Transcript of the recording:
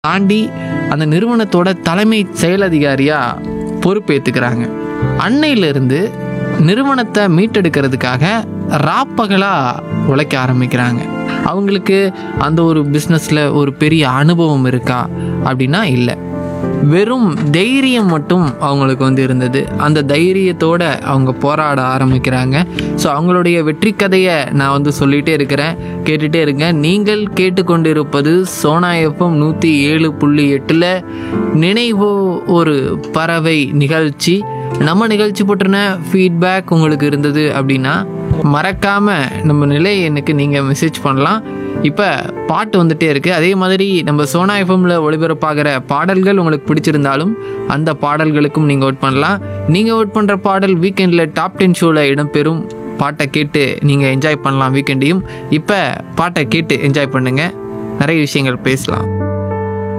தாண்டி அந்த நிறுவனத்தோட தலைமை செயல் அதிகாரியாக பொறுப்பேற்றுக்கிறாங்க அன்னையிலிருந்து நிறுவனத்தை மீட்டெடுக்கிறதுக்காக ராப்பகலாக உழைக்க ஆரம்பிக்கிறாங்க அவங்களுக்கு அந்த ஒரு பிஸ்னஸில் ஒரு பெரிய அனுபவம் இருக்கா அப்படின்னா இல்லை வெறும் தைரியம் மட்டும் அவங்களுக்கு வந்து இருந்தது அந்த தைரியத்தோட அவங்க போராட ஆரம்பிக்கிறாங்க ஸோ அவங்களுடைய வெற்றி கதையை நான் வந்து சொல்லிகிட்டே இருக்கிறேன் கேட்டுகிட்டே இருங்க நீங்கள் கேட்டுக்கொண்டிருப்பது சோனா எஃப்எம் நூற்றி ஏழு புள்ளி எட்டில் நினைவு ஒரு பறவை நிகழ்ச்சி நம்ம நிகழ்ச்சி பற்றின ஃபீட்பேக் உங்களுக்கு இருந்தது அப்படின்னா மறக்காமல் நம்ம நிலை எனக்கு நீங்கள் மெசேஜ் பண்ணலாம் இப்போ பாட்டு வந்துட்டே இருக்குது அதே மாதிரி நம்ம சோனா எஃப்எம்ல ஒளிபரப்பாகிற பாடல்கள் உங்களுக்கு பிடிச்சிருந்தாலும் அந்த பாடல்களுக்கும் நீங்கள் ஓட் பண்ணலாம் நீங்கள் ஓட் பண்ணுற பாடல் வீக்கெண்டில் டாப் டென் ஷோவில் இடம்பெறும் பாட்டை கேட்டு நீங்கள் என்ஜாய் பண்ணலாம் வீக்கெண்டையும் இப்போ பாட்டை கேட்டு என்ஜாய் பண்ணுங்கள் நிறைய விஷயங்கள் பேசலாம்